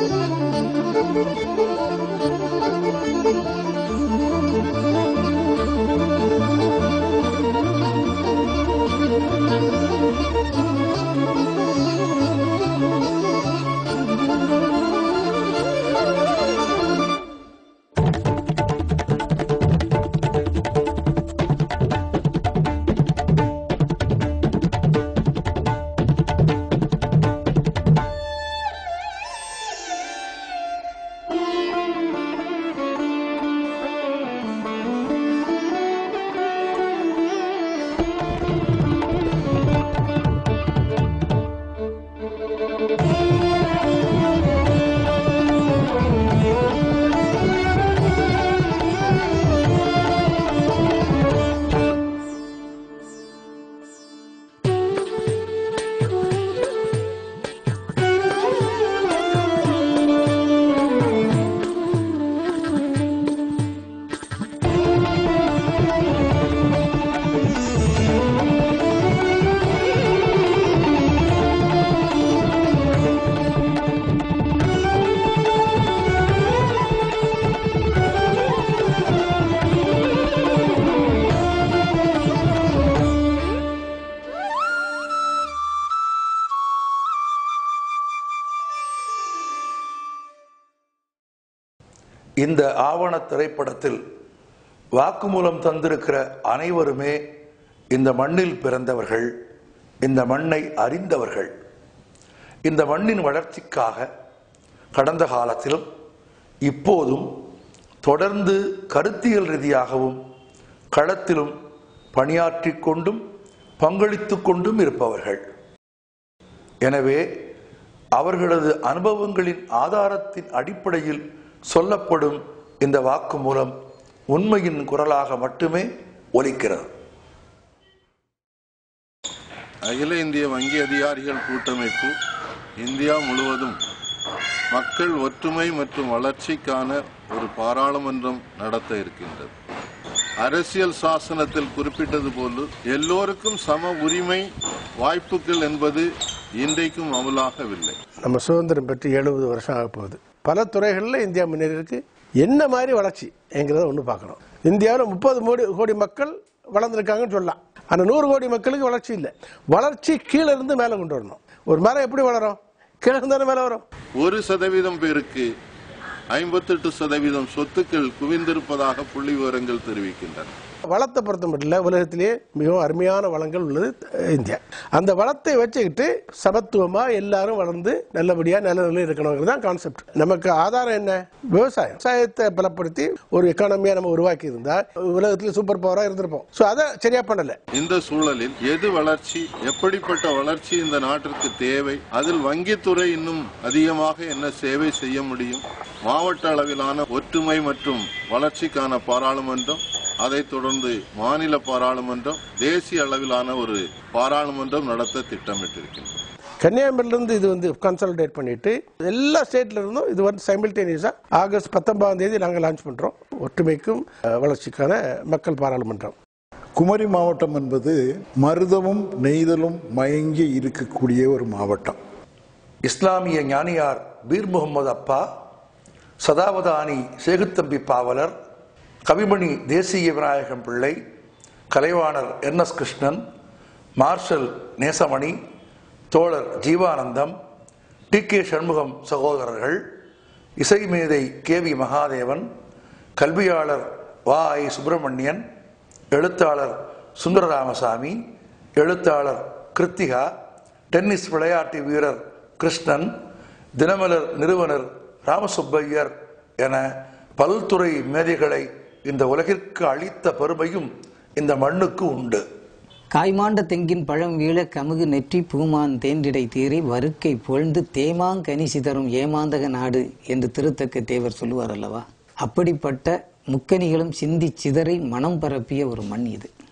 இந்த ஆவண திரைப்படத்தில் வாக்குமூலம் தந்திருக்கிற அனைவருமே இந்த மண்ணில் பிறந்தவர்கள் இந்த மண்ணை அறிந்தவர்கள் இந்த மண்ணின் வளர்ச்சிக்காக கடந்த காலத்திலும் இப்போதும் தொடர்ந்து கருத்தியல் ரீதியாகவும் களத்திலும் பணியாற்றிக் கொண்டும் பங்களித்துக் கொண்டும் இருப்பவர்கள் எனவே அவர்களது அனுபவங்களின் ஆதாரத்தின் அடிப்படையில் சொல்லப்படும் இந்த வாக்குமூலம் உண்மையின் குரலாக மட்டுமே ஒலிக்கிறது அகில இந்திய வங்கி அதிகாரிகள் கூட்டமைப்பு இந்தியா முழுவதும் மக்கள் ஒற்றுமை மற்றும் வளர்ச்சிக்கான ஒரு பாராளுமன்றம் நடத்த இருக்கின்றது அரசியல் சாசனத்தில் குறிப்பிட்டது போல எல்லோருக்கும் சம உரிமை வாய்ப்புகள் என்பது இன்றைக்கும் அமலாகவில்லை நம்ம சுதந்திரம் பெற்று எழுபது வருஷம் ஆக போகுது பல துறைகளில் இந்தியா முன்னேறி இருக்கு என்ன மாதிரி வளர்ச்சி என்கிறத ஒன்று பார்க்கணும் இந்தியாவில் முப்பது கோடி கோடி மக்கள் வளர்ந்துருக்காங்கன்னு சொல்லலாம் ஆனால் நூறு கோடி மக்களுக்கு வளர்ச்சி இல்லை வளர்ச்சி கீழே இருந்து மேலே கொண்டு வரணும் ஒரு மரம் எப்படி வளரும் கீழே இருந்தாலும் மேலே வரும் ஒரு சதவீதம் பேருக்கு ஐம்பத்தெட்டு சதவீதம் சொத்துக்கள் குவிந்திருப்பதாக புள்ளி விவரங்கள் தெரிவிக்கின்றன வளத்தை பொறுத்த மட்டும் இல்ல உலகத்திலேயே மிகவும் அருமையான வளங்கள் உள்ளது அஹ், இந்தியா அந்த வளத்தை வச்சுக்கிட்டு சமத்துவமா எல்லாரும் வளர்ந்து நல்லபடியா நல்ல நிலையில் இருக்கணுங்கிறது தான் கான்செப்ட் நமக்கு ஆதாரம் என்ன விவசாயம் விவசாயத்தை பலப்படுத்தி ஒரு எக்கானமியா நம்ம உருவாக்கி இருந்தா உலகத்துல சூப்பர் பவரா இருந்திருப்போம் சோ அதை சரியா பண்ணல இந்த சூழலில் எது வளர்ச்சி எப்படிப்பட்ட வளர்ச்சி இந்த நாட்டிற்கு தேவை அதில் வங்கித்துறை இன்னும் அதிகமாக என்ன சேவை செய்ய முடியும் மாவட்ட அளவிலான ஒற்றுமை மற்றும் வளர்ச்சிக்கான பாராளுமன்றம் அதைத் தொடர்ந்து மாநில பாராளுமன்றம் தேசிய அளவிலான ஒரு பாராளுமன்றம் நடத்த திட்டமிட்டிருக்கின்றோம் கன்னியாகுமரியில இருந்து இது வந்து கன்சாலிடேட் பண்ணிட்டு எல்லா ஸ்டேட்ல இருந்தும் இது வந்து சைமில்டேனியஸா ஆகஸ்ட் பத்தொன்பதாம் தேதி நாங்கள் லான்ச் பண்றோம் ஒற்றுமைக்கும் அஹ், வளர்ச்சிக்கான மக்கள் பாராளுமன்றம் குமரி மாவட்டம் என்பது மருதமும் நெய்தலும் மயங்கி இருக்கக்கூடிய ஒரு மாவட்டம் இஸ்லாமிய ஞானியார் பீர் முகமது அப்பா சதாவதானி சேகுத்தம்பி பாவலர் Kavimani Desiya Vinayagam Pillai Kalaivanar N S Krishnan Marshal Nesamani தோழர் ஜீவானந்தம் டி கே சண்முகம் சகோதரர்கள் இசை மேதை கே வி மகாதேவன் கல்வியாளர் வா ஐ சுப்பிரமணியன் எழுத்தாளர் சுந்தரராமசாமி எழுத்தாளர் கிருத்திகா டென்னிஸ் விளையாட்டு வீரர் கிருஷ்ணன் தினமலர் நிறுவனர் ராமசுப்பையர் என பல்துறை மேதைகளை இந்த உலகிற்கு அளித்த பெருமையும் இந்த மண்ணுக்கு உண்டு காய்மாண்ட தெங்கின் பழம் வீழ கமுகு நெற்றி பூமான் தேன்றிடை தீரை வருக்கை பொழ்ந்து தேமாங்கனி சிதறும் ஏமாந்தக நாடு என்று திருத்தக்க தேவர் சொல்லுவார் அல்லவா அப்படிப்பட்ட முக்கனிகளும் சிந்தி சிதறி மனம் பரப்பிய ஒரு மண் இது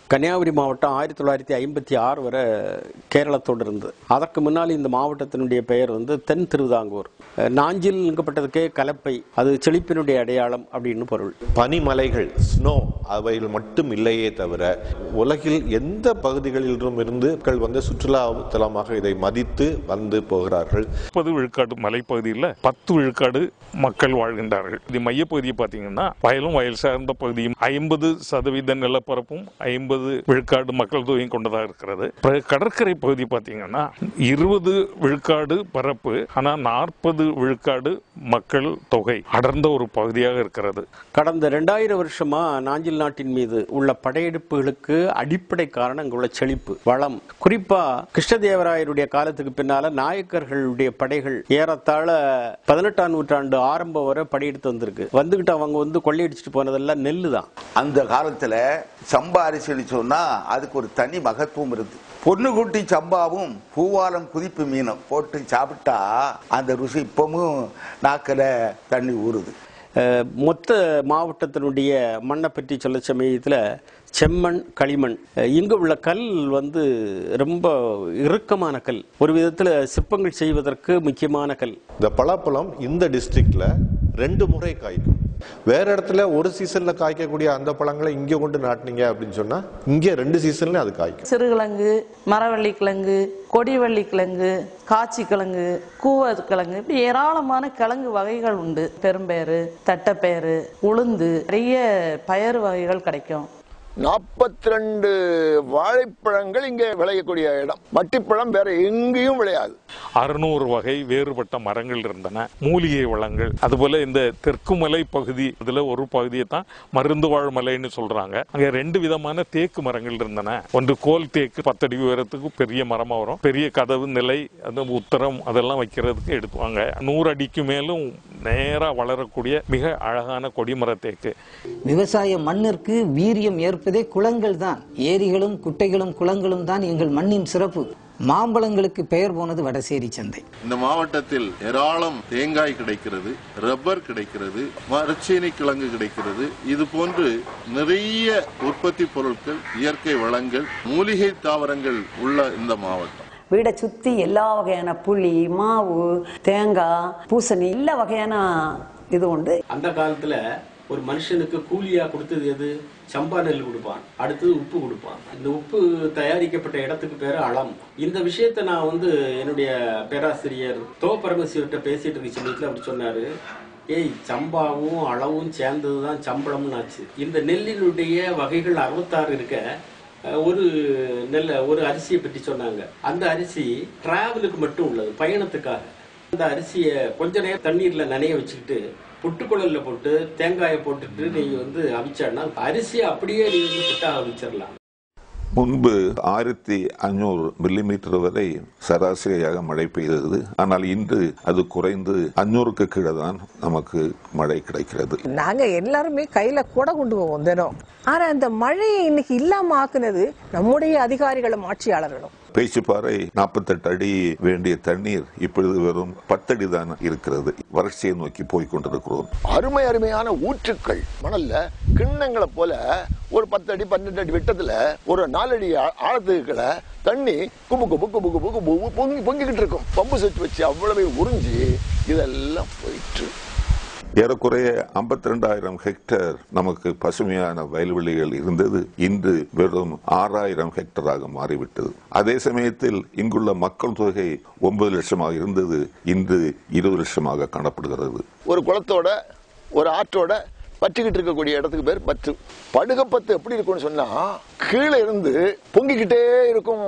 கன்னியாகுமரி மாவட்டம் ஆயிரத்தி தொள்ளாயிரத்தி ஐம்பத்தி ஆறு வரை கேரளத்தோடு இருந்தது அதற்கு முன்னால் இந்த மாவட்டத்தினுடைய பெயர் வந்து தென் திருவிதாங்கூர் அஹ், நாஞ்சில் இங்கப்பட்டதுக்கே கலப்பை அது செழிப்பினுடைய அடையாளம் அப்படின்னு பொருள் பனிமலைகள் ஸ்னோ அவைகள் மட்டும் இல்லையே தவிர உலகில் எந்த பகுதிகளிலும் இருந்து மக்கள் வந்து சுற்றுலா தலமாக இதை மதித்து வந்து போகிறார்கள் முப்பது விழுக்காடு மலைப்பகுதியில் பத்து விழுக்காடு மக்கள் வாழ்கின்றார்கள் இது மையப்பகுதியை பார்த்தீங்கன்னா வயலும் வயல் சார்ந்த பகுதியும் ஐம்பது சதவீத நிலப்பரப்பும் ஐம்பது விழுக்காடு மக்கள் தொகையும் கொண்டதாக இருக்கிறது பிறகு கடற்கரை பகுதி பார்த்தீங்கன்னா இருபது விழுக்காடு பரப்பு ஆனால் நாற்பது விழுக்காடு மக்கள் தொகை அடர்ந்த ஒரு பகுதியாக இருக்கிறது கடந்த ரெண்டாயிரம் வருஷமா நாஞ்சில் நாட்டின் மீது உள்ள படையெடுப்புகளுக்கு அடிப்படை காரணம் இங்குள்ள செழிப்பு வளம் குறிப்பா கிருஷ்ணதேவராயருடைய காலத்துக்கு பின்னால நாயக்கர்களுடைய படைகள் ஏறத்தாழ பதினெட்டாம் நூற்றாண்டு ஆரம்பம் வரை படையெடுத்து வந்திருக்கு வந்துகிட்டு அவங்க வந்து கொள்ளையடிச்சிட்டு போனதெல்லாம் நெல்லு தான் அந்த காலத்துல சம்பா அரிசின்னு சொன்னா அதுக்கு ஒரு தனி மகத்துவம் இருக்கு பொண்ணுக்குட்டி சம்பாவும் பூவாலம் குதிப்பு மீனும் போட்டு சாப்பிட்டா அந்த ருசி இப்பவும் நாக்கில் தண்ணி ஊறுது அஹ், மொத்த மாவட்டத்தினுடைய மண்ணை பற்றி சொல்ல சமயத்தில் செம்மண் களிமண் அஹ், இங்கு உள்ள கல் வந்து ரொம்ப இறுக்கமான கல் ஒரு விதத்தில் சிற்பங்கள் செய்வதற்கு முக்கியமான கல் இந்த பலாப்பழம் இந்த டிஸ்ட்ரிக்ட்ல ரெண்டு முறை காய்க்கும் வேற இடத்துல ஒரு சீசன்ல காய்க்கக்கூடிய அந்த பழங்களை இங்க கொண்டு நாட்டினீங்க அப்படின்னு சொன்னா இங்க ரெண்டு சீசன்ல அது காய்க்கும் சிறுகிழங்கு மரவள்ளி கிழங்கு கொடிவள்ளி கிழங்கு காய்ச்சி கிழங்கு கூவ கிழங்கு இப்படி ஏராளமான கிழங்கு வகைகள் உண்டு பெரும்பேறு தட்டைப்பேறு உளுந்து நிறைய பயறு வகைகள் கிடைக்கும் நாற்பத்தி ரெண்டு வாழைப்பழங்கள் இங்கே விளையக்கூடிய இடம் மட்டிப்பழம் வேற எங்கேயும் விளையாது அறுநூறு வகை வேறுபட்ட மரங்கள் இருந்தன மூலிகை வளங்கள் அதுபோல இந்த தெற்கு மலை பகுதி இதுல ஒரு பகுதியை தான் மருந்து வாழ் மலைன்னு சொல்றாங்க அங்க ரெண்டு விதமான தேக்கு மரங்கள் இருந்தன ஒன்று கோல் தேக்கு பத்தடி உயரத்துக்கு பெரிய மரமா வரும் பெரிய கதவு நிலை அந்த உத்தரம் அதெல்லாம் வைக்கிறதுக்கு எடுத்துவாங்க நூறு அடிக்கு மேலும் நேரா வளரக்கூடிய மிக அழகான கொடிமர தேக்கு விவசாய மண்ணிற்கு வீரியம் ஏற்பதே குளங்கள் தான் ஏரிகளும் குட்டைகளும் குளங்களும் தான் எங்கள் மண்ணின் சிறப்பு மாம்பழங்களுக்கு பெயர் போனது வடசேரி சந்தை இந்த மாவட்டத்தில் ஏராளம் தேங்காய் கிடைக்கிறது ரப்பர் கிடைக்கிறது மரச்சீனி கிழங்கு கிடைக்கிறது இது போன்று நிறைய உற்பத்தி பொருட்கள் இயற்கை வளங்கள் மூலிகை தாவரங்கள் உள்ள இந்த மாவட்டம் வீடை சுற்றி எல்லா வகையான புளி மாவு தேங்காய் பூசணி எல்லா வகையான இது உண்டு அந்த காலத்துல ஒரு மனுஷனுக்கு கூலியா கொடுத்தது எது சம்பா நெல் கொடுப்பான் அடுத்தது உப்பு கொடுப்பான் இந்த உப்பு தயாரிக்கப்பட்ட இடத்துக்கு பேரு அளம் இந்த விஷயத்த நான் வந்து என்னுடைய பேராசிரியர் தோ பரமசிவர்கிட்ட பேசிட்டு இருக்க சமயத்துல அப்படி சொன்னாரு ஏய் சம்பாவும் அளவும் சேர்ந்ததுதான் சம்பளம்னு ஆச்சு இந்த நெல்லினுடைய வகைகள் அறுபத்தாறு இருக்க அஹ், ஒரு நெல்ல ஒரு அரிசியை பற்றி சொன்னாங்க அந்த அரிசி டிராவலுக்கு மட்டும் உள்ளது பயணத்துக்காக அந்த அரிசியை கொஞ்ச நேரம் தண்ணீர்ல நனைய வச்சுக்கிட்டு புட்டுக்குழல்ல போட்டு தேங்காயை போட்டுட்டு நீங்க வந்து அவிச்சான்னா அரிசியை அப்படியே நீங்க வந்து புட்டாக அவிச்சிடலாம் முன்பு ஆயிரத்தி அஞ்சூறு மில்லிமீட்டர் வரை சராசரியாக மழை பெய்தது ஆனால் இன்று அது குறைந்து அஞ்சூறுக்கு கீழே தான் நமக்கு மழை கிடைக்கிறது நாங்க எல்லாருமே கையில கூட கொண்டு போவோம் தினம் ஆனா அந்த மழையை இன்னைக்கு இல்லாம ஆக்குனது நம்முடைய அதிகாரிகளும் ஆட்சியாளர்களும் பேச்சுப்பாறை நாற்பத்தெட்டு அடி வேண்டிய தண்ணீர் இப்பொழுது வெறும் பத்தடி தான் இருக்கிறது வறட்சியை நோக்கி போய் கொண்டிருக்கிறோம் அருமை அருமையான ஊற்றுக்கள் மணல்ல கிண்ணங்களை போல ஒரு பத்து அடி பன்னெண்டு அடி விட்டத்துல ஒரு நாலடி ஆ- ஆழத்துக்குள்ள தண்ணி குபு குபு குபு குபு குபு பொங்கி பொங்கிக்கிட்டு இருக்கும் பம்பு செட் வச்சு அவ்வளவு உறிஞ்சி இதெல்லாம் போயிட்டு ஏறக்குறைய ஐம்பத்தி ரெண்டாயிரம் ஹெக்டேர் நமக்கு பசுமையான வயல்வெளிகள் இருந்தது இன்று வெறும் ஆறாயிரம் ஹெக்டராக மாறிவிட்டது அதே சமயத்தில் இங்குள்ள மக்கள் தொகை ஒன்பது லட்சமாக இருந்தது இன்று இருபது லட்சமாக காணப்படுகிறது ஒரு குளத்தோட ஒரு ஆற்றோட பற்றிக்கிட்டு இருக்கக்கூடிய இடத்துக்கு பேர் பற்று படுகப்பத்து எப்படி இருக்கும்னு சொன்னா கீழே இருந்து பொங்கிக்கிட்டே இருக்கும்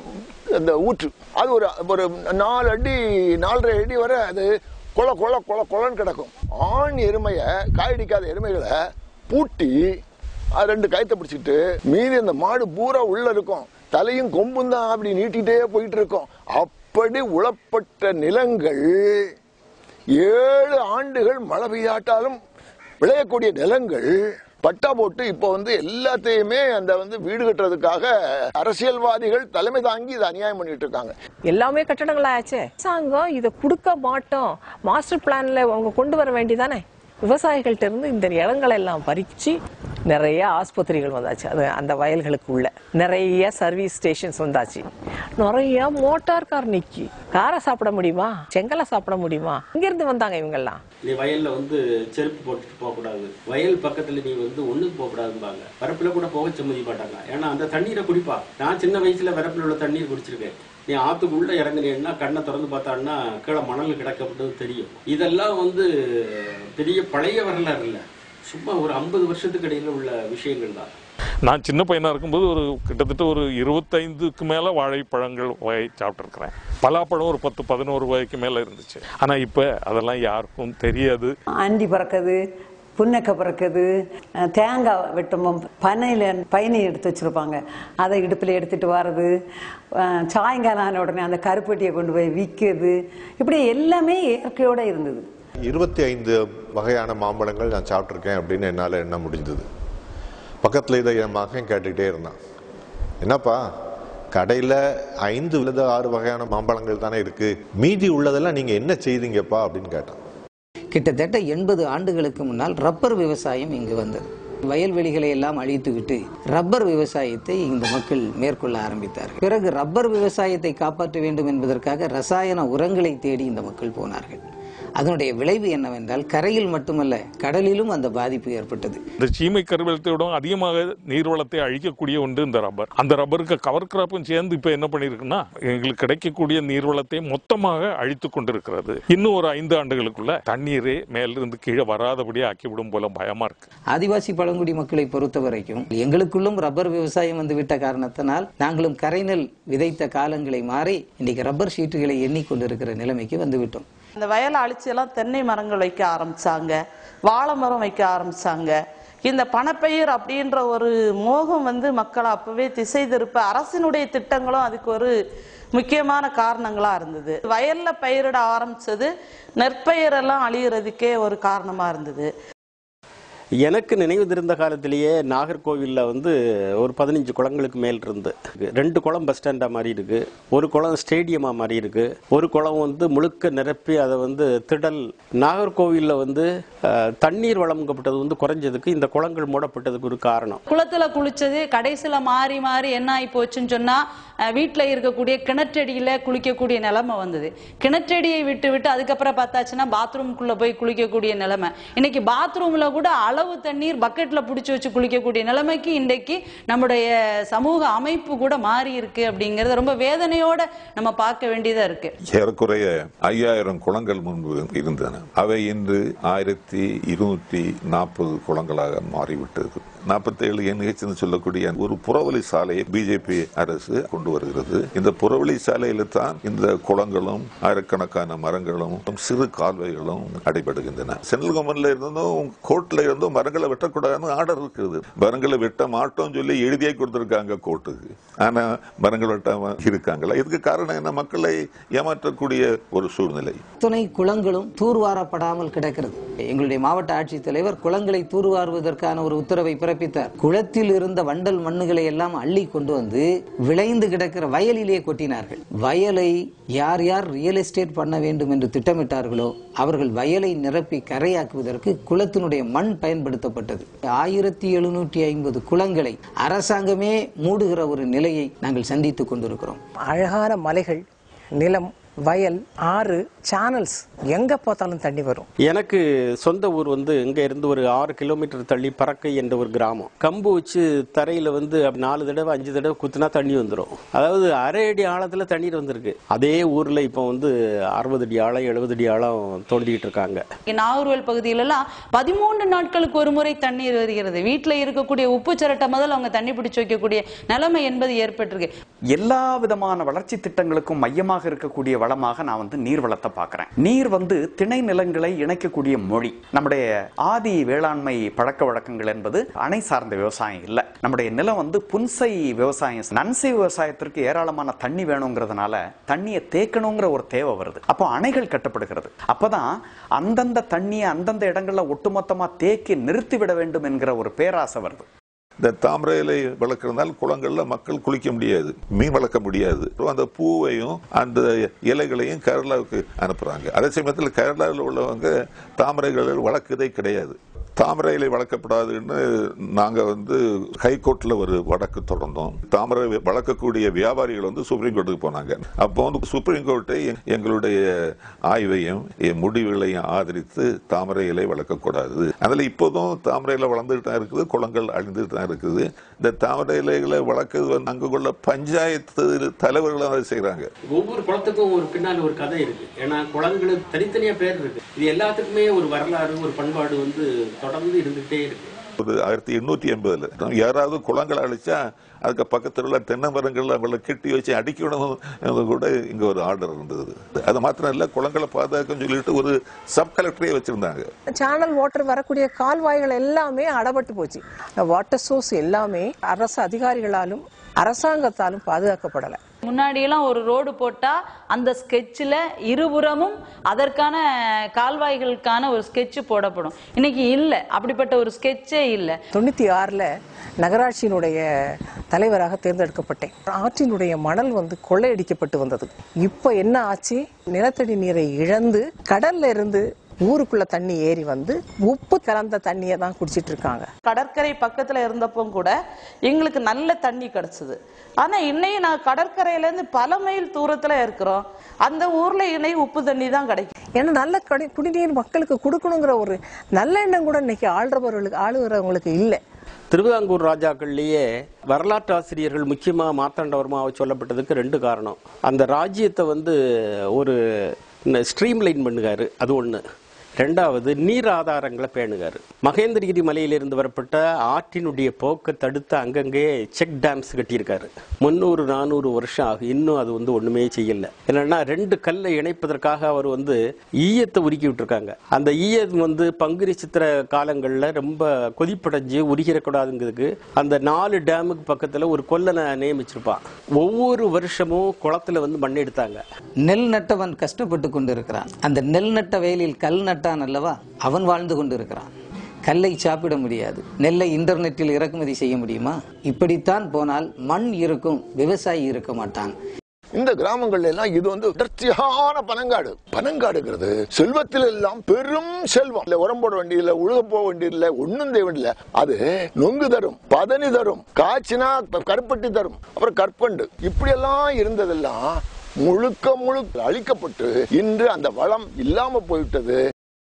அந்த ஊற்று அது ஒரு ஒரு நாலு அடி நாலரை அடி வரை அது கொல கொல கொல கொலன்னு கிடக்கும் ஆண் எருமையை காயடிக்காத எருமைகளை பூட்டி அது ரெண்டு கயத்தை பிடிச்சிட்டு மீதி அந்த மாடு பூரா உள்ள இருக்கும் தலையும் கொம்பும் தான் அப்படி நீட்டிகிட்டே போயிட்டு இருக்கும் அப்படி உளப்பட்ட நிலங்கள் ஏழு ஆண்டுகள் மழை பெய்யாட்டாலும் விளையக்கூடிய நிலங்கள் பட்டா போட்டு இப்போ வந்து எல்லாத்தையுமே அந்த வந்து வீடு கட்டுறதுக்காக அரசியல்வாதிகள் தலைமை தாங்கி இதை அநியாயம் பண்ணிட்டு இருக்காங்க எல்லாமே கட்டடங்கள் ஆச்சே அரசாங்கம் இதை கொடுக்க மாட்டோம் மாஸ்டர் பிளான்ல அவங்க கொண்டு வர வேண்டியதானே விவசாயிகள்ட்ட இருந்து இந்த இடங்களை எல்லாம் பறிச்சு நிறைய ஆஸ்பத்திரிகள் வந்தாச்சு அது அந்த வயல்களுக்குள்ள நிறைய சர்வீஸ் ஸ்டேஷன்ஸ் வந்தாச்சு நிறைய மோட்டார் கார் நிக்கி காரை சாப்பிட முடியுமா செங்கலை சாப்பிட முடியுமா இங்க இருந்து வந்தாங்க இவங்கெல்லாம் நீ வயல்ல வந்து செருப்பு போட்டுட்டு போக கூடாது வயல் பக்கத்துல நீ வந்து ஒண்ணுக்கு போக கூடாதும்பாங்க வரப்புல கூட போக சம்மதி மாட்டாங்க ஏன்னா அந்த தண்ணீரை குடிப்பா நான் சின்ன வயசுல வரப்புல உள்ள தண்ணீர் குடிச்சிருக்கேன் நீ ஆத்துக்குள்ள இறங்குனீன்னா கண்ணை திறந்து பார்த்தான்னா கீழே மணல் கிடக்கப்பட்டது தெரியும் இதெல்லாம் வந்து பெரிய பழைய வரலாறு இல்ல சும்மா ஒரு ஐம்பது வருஷத்துக்கு இடையில உள்ள விஷயங்கள் தான் நான் சின்ன பையனா இருக்கும்போது ஒரு கிட்டத்தட்ட ஒரு இருபத்தைந்துக்கு மேல வாழைப்பழங்கள் வகை சாப்பிட்டுருக்கிறேன் பலாப்பழம் ஒரு பத்து பதினோரு வகைக்கு மேல இருந்துச்சு ஆனா இப்ப அதெல்லாம் யாருக்கும் தெரியாது அண்டி பறக்குது புன்னக்கை பறக்குது அஹ் தேங்காய் வெட்டும்போம் பனையில் பயணி எடுத்து வச்சுருப்பாங்க அதை இடுப்பில் எடுத்துகிட்டு வர்றது அஹ் சாயங்காலம் ஆன உடனே அந்த கருப்பட்டியை கொண்டு போய் விற்கிறது இப்படி எல்லாமே இயற்கையோடு இருந்தது இருபத்தி ஐந்து வகையான மாம்பழங்கள் நான் சாப்பிட்ருக்கேன் அப்படின்னு என்னால் எண்ண முடிஞ்சது பக்கத்தில் இதை என் மகன் கேட்டுக்கிட்டே இருந்தான் என்னப்பா கடையில் ஐந்து இல்லது ஆறு வகையான மாம்பழங்கள் தானே இருக்கு மீதி உள்ளதெல்லாம் நீங்கள் என்ன செய்தீங்கப்பா அப்படின்னு கேட்டான் கிட்டத்தட்ட எண்பது ஆண்டுகளுக்கு முன்னால் ரப்பர் விவசாயம் இங்கு வந்தது வயல்வெளிகளை எல்லாம் அழித்துவிட்டு ரப்பர் விவசாயத்தை இந்த மக்கள் மேற்கொள்ள ஆரம்பித்தார்கள் பிறகு ரப்பர் விவசாயத்தை காப்பாற்ற வேண்டும் என்பதற்காக ரசாயன உரங்களை தேடி இந்த மக்கள் போனார்கள் அதனுடைய விளைவு என்னவென்றால் கரையில் மட்டுமல்ல கடலிலும் அந்த பாதிப்பு ஏற்பட்டது இந்த சீமை கருவலத்தோட அதிகமாக நீர்வளத்தை அழிக்கக்கூடிய ஒன்று இந்த ரப்பர் அந்த ரப்பருக்கு கவர் கிராப்பும் சேர்ந்து இப்ப என்ன பண்ணிருக்குன்னா எங்களுக்கு கிடைக்கக்கூடிய நீர்வளத்தை மொத்தமாக அழித்து கொண்டிருக்கிறது இன்னும் ஒரு ஐந்து ஆண்டுகளுக்குள்ள தண்ணீரே மேலிருந்து கீழே வராதபடி ஆக்கிவிடும் போல பயமா இருக்கு ஆதிவாசி பழங்குடி மக்களை பொறுத்த வரைக்கும் எங்களுக்குள்ளும் ரப்பர் விவசாயம் வந்து விட்ட காரணத்தினால் நாங்களும் கரைநெல் விதைத்த காலங்களை மாறி இன்னைக்கு ரப்பர் ஷீட்டுகளை எண்ணிக்கொண்டிருக்கிற நிலைமைக்கு வந்துவிட்டோம் அந்த வயலை அழிச்சு எல்லாம் தென்னை மரங்கள் வைக்க ஆரம்பிச்சாங்க வாழை மரம் வைக்க ஆரம்பிச்சாங்க இந்த பணப்பயிர் அப்படின்ற ஒரு மோகம் வந்து மக்களை அப்பவே திசை திருப்ப அரசினுடைய திட்டங்களும் அதுக்கு ஒரு முக்கியமான காரணங்களா இருந்தது வயல்ல பயிரிட ஆரம்பிச்சது நெற்பயிரெல்லாம் அழியறதுக்கே ஒரு காரணமா இருந்தது எனக்கு நினைவு தெரிந்த காலத்திலேயே நாகர்கோவிலில் வந்து ஒரு பதினஞ்சு குளங்களுக்கு மேல் இருந்து ரெண்டு குளம் பஸ் ஸ்டாண்டா மாதிரி இருக்கு ஒரு குளம் ஸ்டேடியமா மாதிரி இருக்கு ஒரு குளம் வந்து முழுக்க நிரப்பி அதை வந்து திடல் நாகர்கோவிலில் வந்து அஹ், தண்ணீர் வழங்கப்பட்டது வந்து குறைஞ்சதுக்கு இந்த குளங்கள் மூடப்பட்டதுக்கு ஒரு காரணம் குளத்துல குளிச்சது கடைசியில மாறி மாறி என்ன ஆகி போச்சுன்னு சொன்னா அஹ், வீட்ல இருக்கக்கூடிய கிணற்றடியில குளிக்கக்கூடிய நிலைமை வந்தது கிணற்றடியை விட்டு விட்டு அதுக்கப்புறம் பார்த்தாச்சுன்னா பாத்ரூம்குள்ள போய் குளிக்கக்கூடிய நிலைமை இன்னைக்கு பாத்ரூம்ல கூட அளவு தண்ணீர் பக்கெட்ல புடிச்சு வச்சு குளிக்கக்கூடிய நிலைமைக்கு இன்றைக்கு நம்முடைய சமூக அமைப்பு கூட மாறி இருக்கு அப்படிங்கறது ரொம்ப வேதனையோட நம்ம பார்க்க வேண்டியதா இருக்கு ஏறக்குறைய ஐயாயிரம் குளங்கள் முன்பு இருந்தன அவை இன்று ஆயிரத்தி இருநூற்றி நாற்பது குளங்களாக மாறிவிட்டது நாற்பத்தி ஏழு என்ஹெச் சொல்லக்கூடிய ஒரு புறவழி சாலையை பிஜேபி அரசு கொண்டு வருகிறது இந்த புறவழி சாலையில தான் இந்த குளங்களும் ஆயிரக்கணக்கான மரங்களும் சிறு கால்வாய்களும் அடைபடுகின்றன சென்ட்ரல் கவர்மெண்ட்ல இருந்தும் கோர்ட்ல இருந்தும் மரங்களை வெட்டக்கூடாதுன்னு ஆர்டர் இருக்குது மரங்களை வெட்ட மாட்டோம் சொல்லி எழுதியே கொடுத்திருக்காங்க கோர்ட்டுக்கு ஆனா மரங்கள் வெட்டாம இருக்காங்களா இதுக்கு காரணம் என்ன மக்களை ஏமாற்றக்கூடிய ஒரு சூழ்நிலை துணை குளங்களும் தூர்வாரப்படாமல் கிடக்கிறது எங்களுடைய மாவட்ட ஆட்சித்தலைவர் குளங்களை தூர்வாருவதற்கான ஒரு உத்தரவை பிறப்பித்தார் குளத்தில் இருந்த வண்டல் மண்ணுகளை எல்லாம் அள்ளி கொண்டு வந்து விளைந்து கிடக்கிற வயலிலே கொட்டினார்கள் வயலை யார் யார் ரியல் எஸ்டேட் பண்ண வேண்டும் என்று திட்டமிட்டார்களோ அவர்கள் வயலை நிரப்பி கரையாக்குவதற்கு குளத்தினுடைய மண் பயன்படுத்தப்பட்டது ஆயிரத்தி எழுநூற்றி ஐம்பது குளங்களை அரசாங்கமே மூடுகிற ஒரு நிலையை நாங்கள் சந்தித்துக் கொண்டிருக்கிறோம் அழகான மலைகள் நிலம் வயல் ஆறு சேனல்ஸ் எங்க பார்த்தாலும் தண்ணி வரும் எனக்கு சொந்த ஊர் வந்து இங்க இருந்து ஒரு ஆறு கிலோமீட்டர் தள்ளி பறக்கை என்ற ஒரு கிராமம் கம்பு வச்சு தரையில வந்து அப்படி நாலு தடவை அஞ்சு தடவை குத்துனா தண்ணி வந்துடும் அதாவது அரை அடி ஆழத்துல தண்ணீர் வந்திருக்கு அதே ஊர்ல இப்போ வந்து அறுபது அடி ஆழம் எழுபது அடி ஆழம் தோண்டிட்டு இருக்காங்க நாகர்வேல் பகுதியிலெல்லாம் பதிமூன்று நாட்களுக்கு ஒரு முறை தண்ணீர் வருகிறது வீட்டுல இருக்கக்கூடிய உப்பு சரட்டை முதல் அவங்க தண்ணி பிடிச்சு வைக்கக்கூடிய நிலைமை என்பது ஏற்பட்டிருக்கு எல்லா விதமான வளர்ச்சி திட்டங்களுக்கும் மையமாக இருக்கக்கூடிய வளமாக நான் வந்து நீர் வளத்தை பார்க்கிறேன் நீர் வந்து திணை நிலங்களை இணைக்கக்கூடிய மொழி நம்முடைய ஆதி வேளாண்மை பழக்க வழக்கங்கள் என்பது அணை சார்ந்த விவசாயம் இல்ல நம்முடைய நிலம் வந்து புன்சை விவசாயம் நன்சை விவசாயத்திற்கு ஏராளமான தண்ணி வேணுங்கிறதுனால தண்ணியை தேக்கணுங்கிற ஒரு தேவை வருது அப்போ அணைகள் கட்டப்படுகிறது அப்பதான் அந்தந்த தண்ணியை அந்தந்த இடங்கள்ல ஒட்டுமொத்தமா தேக்கி நிறுத்திவிட வேண்டும் என்கிற ஒரு பேராசை வருது இந்த தாமரை இலை வளர்க்கறதுனால குளங்கள்ல மக்கள் குளிக்க முடியாது மீன் வளர்க்க முடியாது அந்த பூவையும் அந்த இலைகளையும் கேரளாவுக்கு அனுப்புறாங்க அதே சமயத்தில் கேரளாவில் உள்ளவங்க தாமரைகளில் வளர்க்கதே கிடையாது தாமரை இலை வளர்க்கப்படாதுன்னு நாங்க வந்து ஹைகோர்ட்ல ஒரு வழக்கு தொடர்ந்தோம் தாமரை வளர்க்கக்கூடிய வியாபாரிகள் வந்து சுப்ரீம் கோர்ட்டுக்கு போனாங்க அப்போ வந்து சுப்ரீம் கோர்ட்டை எங்களுடைய ஆய்வையும் என் முடிவுகளையும் ஆதரித்து தாமரை இலை வளர்க்கக்கூடாது அதில் இப்போதும் தாமரை இலை வளர்ந்துட்டு தான் இருக்குது குளங்கள் அழிந்துட்டு தான் இருக்குது இந்த தாமரை இலைகளை வளர்க்கிறது வந்து அங்கு உள்ள பஞ்சாயத்து தலைவர்கள் அதை செய்கிறாங்க ஒவ்வொரு குளத்துக்கும் ஒரு பின்னால் ஒரு கதை இருக்கு ஏன்னா குளங்களுக்கு தனித்தனியா பேர் இருக்கு இது எல்லாத்துக்குமே ஒரு வரலாறு ஒரு பண்பாடு வந்து தொடர்ந்து இருந்துகிட்டே இருக்கு ஒரு ஆயிரத்தி எண்ணூத்தி எண்பதுல யாராவது குளங்களை அழிச்சா அதுக்கு பக்கத்தில் உள்ள தென்னை மரங்கள்ல அவங்கள கெட்டி வச்சு அடிக்கணும் கூட இங்க ஒரு ஆர்டர் இருந்தது அது மாத்திரம் இல்ல குளங்களை பாதுகாக்கன்னு சொல்லிட்டு ஒரு சப் கலெக்டரே வச்சிருந்தாங்க சேனல் வாட்டர் வரக்கூடிய கால்வாய்கள் எல்லாமே அடப்பட்டு போச்சு வாட்டர் சோர்ஸ் எல்லாமே அரசு அதிகாரிகளாலும் அரசாங்கத்தாலும் பாதுகாக்கப்படலை முன்னாடியெல்லாம் ஒரு ரோடு போட்டா அந்த ஸ்கெட்சில் இருபுறமும் அதற்கான கால்வாய்களுக்கான ஒரு ஸ்கெட்ச் போடப்படும் இன்னைக்கு இல்லை அப்படிப்பட்ட ஒரு ஸ்கெட்சே இல்லை தொண்ணூத்தி ஆறுல நகராட்சியினுடைய தலைவராக தேர்ந்தெடுக்கப்பட்டேன் ஆற்றினுடைய மணல் வந்து கொள்ளையடிக்கப்பட்டு வந்தது இப்போ என்ன ஆச்சு நிலத்தடி நீரை இழந்து கடல்ல இருந்து ஊருக்குள்ள தண்ணி ஏறி வந்து உப்பு கலந்த தண்ணியை தான் குடிச்சிட்டு இருக்காங்க கடற்கரை பக்கத்துல இருந்தப்போ கூட எங்களுக்கு நல்ல தண்ணி கிடைச்சது ஆனா இன்னையும் நான் கடற்கரையில இருந்து பல மைல் தூரத்துல இருக்கிறோம் அந்த ஊர்ல இன்னைக்கு உப்பு தண்ணி தான் கிடைக்கும் ஏன்னா நல்ல கடி குடிநீர் மக்களுக்கு கொடுக்கணுங்கிற ஒரு நல்ல எண்ணம் கூட இன்னைக்கு ஆள்றவர்களுக்கு ஆளுகிறவங்களுக்கு இல்லை திருவிதாங்கூர் ராஜாக்கள்லயே வரலாற்று ஆசிரியர்கள் முக்கியமா மார்த்தாண்டவர்மாவை சொல்லப்பட்டதுக்கு ரெண்டு காரணம் அந்த ராஜ்யத்தை வந்து ஒரு ஸ்ட்ரீம்லைன் பண்ணுகாரு அது ஒண்ணு ரெண்டாவது நீர் ஆதாரங்களை பேணுகாரு மகேந்திரகிரி மலையிலிருந்து வரப்பட்ட ஆற்றினுடைய போக்கை தடுத்து அங்கங்கே செக் டேம்ஸ் கட்டியிருக்காரு முந்நூறு நானூறு வருஷம் ஆகும் இன்னும் அது வந்து ஒண்ணுமே செய்யல என்னன்னா ரெண்டு கல்லை இணைப்பதற்காக அவர் வந்து ஈயத்தை உருக்கி விட்டுருக்காங்க அந்த ஈயம் வந்து பங்குனி சித்திர காலங்கள்ல ரொம்ப கொதிப்படைஞ்சு உருகிடக்கூடாதுங்கிறதுக்கு அந்த நாலு டேமுக்கு பக்கத்துல ஒரு கொல்லனை நியமிச்சிருப்பான் ஒவ்வொரு வருஷமும் குளத்துல வந்து மண் எடுத்தாங்க நெல் நட்டவன் கஷ்டப்பட்டு கொண்டிருக்கிறான் அந்த நெல் நட்ட வயலில் கல் நட்டான் அல்லவா அவன் வாழ்ந்து கொண்டிருக்கிறான் கல்லை சாப்பிட முடியாது நெல்லை இன்டர்நெட்டில் இறக்குமதி செய்ய முடியுமா இப்படித்தான் போனால் மண் இருக்கும் விவசாயி இருக்க மாட்டான் இந்த கிராமங்கள்ல எல்லாம் இது வந்து தொடர்ச்சியான பனங்காடு பனங்காடுங்கிறது செல்வத்தில் எல்லாம் பெரும் செல்வம் இல்ல உரம் போட வேண்டியதில்லை உழுக போக வேண்டியதில்லை ஒண்ணும் தேவை இல்லை அது நொங்கு தரும் பதனி தரும் காய்ச்சினா கருப்பட்டி தரும் அப்புறம் கற்பண்டு இப்படி எல்லாம் இருந்ததெல்லாம் முழுக்க முழுக்க அழிக்கப்பட்டு இன்று அந்த வளம் இல்லாம போய்விட்டது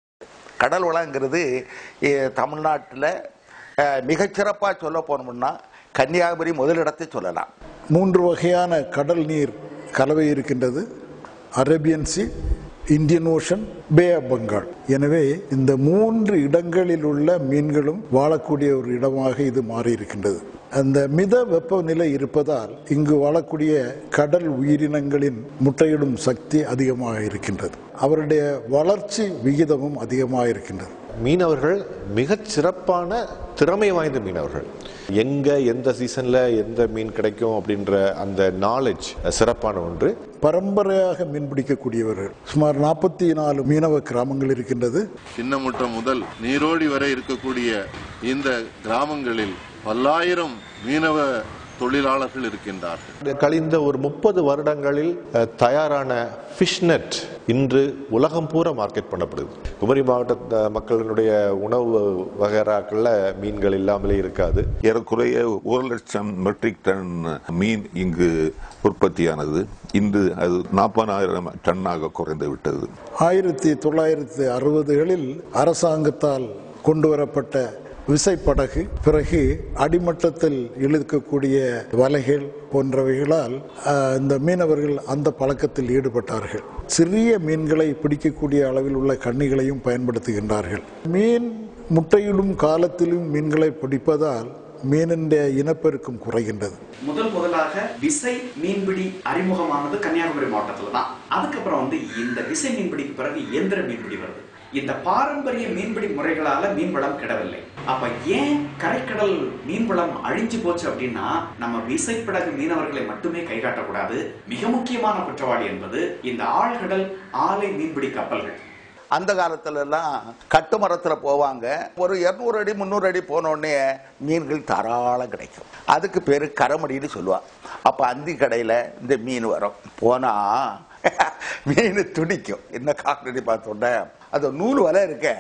கடல் வளங்கிறது தமிழ்நாட்டில் மிகச்சிறப்பாக சொல்ல போனோம்னா கன்னியாகுமரி முதலிடத்தை சொல்லலாம் மூன்று வகையான கடல் நீர் கலவை இருக்கின்றது Arabian sea Indian ocean bay of Bengal எனவே இந்த மூன்று இடங்களில் உள்ள மீன்களும் வாழக்கூடிய ஒரு இடமாக இது மாறி இருக்கின்றது அந்த மித வெப்பநிலை இருப்பதால் இங்கு வாழக்கூடிய கடல் உயிரினங்களின் முட்டையிடும் சக்தி அதிகமாக இருக்கின்றது அவருடைய வளர்ச்சி விகிதமும் அதிகமாக இருக்கின்றது மீனவர்கள் மிகச் சிறப்பான திறமை வாய்ந்த மீனவர்கள் எங்க எந்த சீசன்ல எந்த மீன் கிடைக்கும் அப்படின்ற அந்த நாலேஜ் சிறப்பான ஒன்று பரம்பரையாக மீன்பிடிக்கக்கூடியவர்கள் சுமார் நாற்பத்தி நாலு மீனவ கிராமங்கள் இருக்கின்றது சின்னமுட்டம் முதல் நீரோடி வரை இருக்கக்கூடிய இந்த கிராமங்களில் பல்லாயிரம் மீனவ தொழிலாளர்கள் இருக்கின்றார்கள் கழிந்த ஒரு முப்பது வருடங்களில் அஹ், தயாரான ஃபிஷ் நெட் இன்று உலகம் பூரா மார்க்கெட் பண்ணப்படுது குமரி மாவட்ட அஹ், மக்களினுடைய உணவு வகைராக்கள்ல மீன்கள் இல்லாமலே இருக்காது ஏறக்குறைய ஒரு லட்சம் மெட்ரிக் டன் மீன் இங்கு உற்பத்தியானது இன்று அது நாற்பதாயிரம் டன்னாக குறைந்து விட்டது ஆயிரத்தி தொள்ளாயிரத்தி அறுபதுகளில் அரசாங்கத்தால் கொண்டு வரப்பட்ட விசைப்படகு பிறகு அடிமட்டத்தில் இழுக்கக்கூடிய வலைகள் போன்றவைகளால் ஆஹ், இந்த மீனவர்கள் அந்த பழக்கத்தில் ஈடுபட்டார்கள் சிறிய மீன்களை பிடிக்கக்கூடிய அளவில் உள்ள கண்ணிகளையும் பயன்படுத்துகின்றார்கள் மீன் முட்டையிடும் காலத்திலும் மீன்களை பிடிப்பதால் மீனின் இனப்பெருக்கம் குறைகின்றது முதல் முதலாக விசை மீன்பிடி அறிமுகமானது கன்னியாகுமரி மாவட்டத்துல தான் அதுக்கப்புறம் வந்து இந்த விசை மீன்பிடிக்கு பிறகு இயந்திர மீன்பிடி வருது இந்த பாரம்பரிய மீன்பிடி முறைகளால மீன்வளம் கிடவில்லை அப்ப ஏன் கரைக்கடல் மீன்வளம் அழிஞ்சு போச்சு அப்படின்னா நம்ம விசைப்படகு மீனவர்களை மட்டுமே கை காட்டக்கூடாது மிக முக்கியமான குற்றவாளி என்பது இந்த ஆழ்கடல் ஆலை மீன்பிடி கப்பல்கள் அந்த காலத்துல எல்லாம் கட்டுமரத்துல போவாங்க ஒரு இருநூறு அடி முந்நூறு அடி போனோடனே மீன்கள் தாராளம் கிடைக்கும் அதுக்கு பேரு கரமடின்னு சொல்லுவா அப்ப அந்தி கடையில இந்த மீன் வரும் போனா மீன் துடிக்கும் என்ன காக்கடி பார்த்தோன்னே அந்த நூல் வலை இருக்க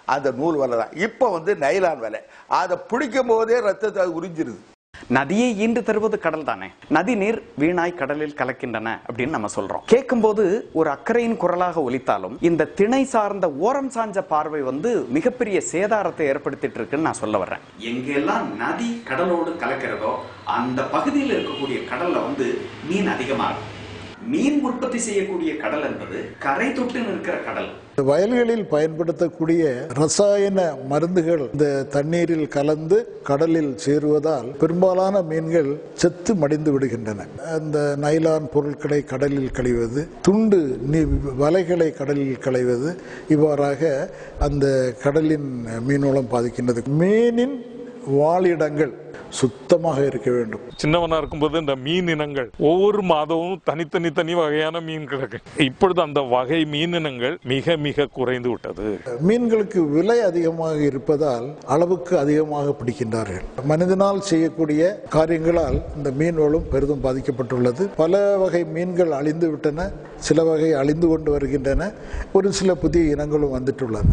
அந்த நூல் வலை தான் இப்போ வந்து நைலான் வலை அதை பிடிக்கும் போதே ரத்தத்தை அது உறிஞ்சிருது நதியை ஈன்று தருவது கடல் தானே நதி நீர் வீணாய் கடலில் கலக்கின்றன அப்படின்னு நம்ம சொல்றோம் கேட்கும்போது ஒரு அக்கறையின் குரலாக ஒலித்தாலும் இந்த திணை சார்ந்த ஓரம் சாஞ்ச பார்வை வந்து மிகப்பெரிய சேதாரத்தை ஏற்படுத்திட்டு இருக்குன்னு நான் சொல்ல வர்றேன் எங்கெல்லாம் நதி கடலோடு கலக்கிறதோ அந்த பகுதியில் இருக்கக்கூடிய கடல்ல வந்து மீன் அதிகமா இருக்கும் மீன் உற்பத்தி செய்யக்கூடிய கடல் என்பது கரை தொட்டு நிற்கிற கடல் இந்த வயல்களில் பயன்படுத்தக்கூடிய ரசாயன மருந்துகள் இந்த தண்ணீரில் கலந்து கடலில் சேருவதால் பெரும்பாலான மீன்கள் செத்து மடிந்து விடுகின்றன அந்த நைலான் பொருட்களை கடலில் களைவது துண்டு நீ வலைகளை கடலில் களைவது இவ்வாறாக அந்த கடலின் மீன்வளம் பாதிக்கின்றது மீனின் வாழிடங்கள் சுத்தமாக இருக்க வேண்டும் சின்னவனா இருக்கும்போது இந்த மீன் இனங்கள் ஒவ்வொரு மாதமும் தனித்தனி தனி வகையான மீன் கிடக்கு இப்பொழுது அந்த வகை மீன் இனங்கள் மிக மிக குறைந்து விட்டது மீன்களுக்கு விலை அதிகமாக இருப்பதால் அளவுக்கு அதிகமாக பிடிக்கின்றார்கள் மனிதனால் செய்யக்கூடிய காரியங்களால் இந்த மீன் வளம் பெரிதும் பாதிக்கப்பட்டுள்ளது பல வகை மீன்கள் அழிந்து விட்டன சில வகை அழிந்து கொண்டு வருகின்றன ஒரு சில புதிய இனங்களும் வந்துட்டுள்ளன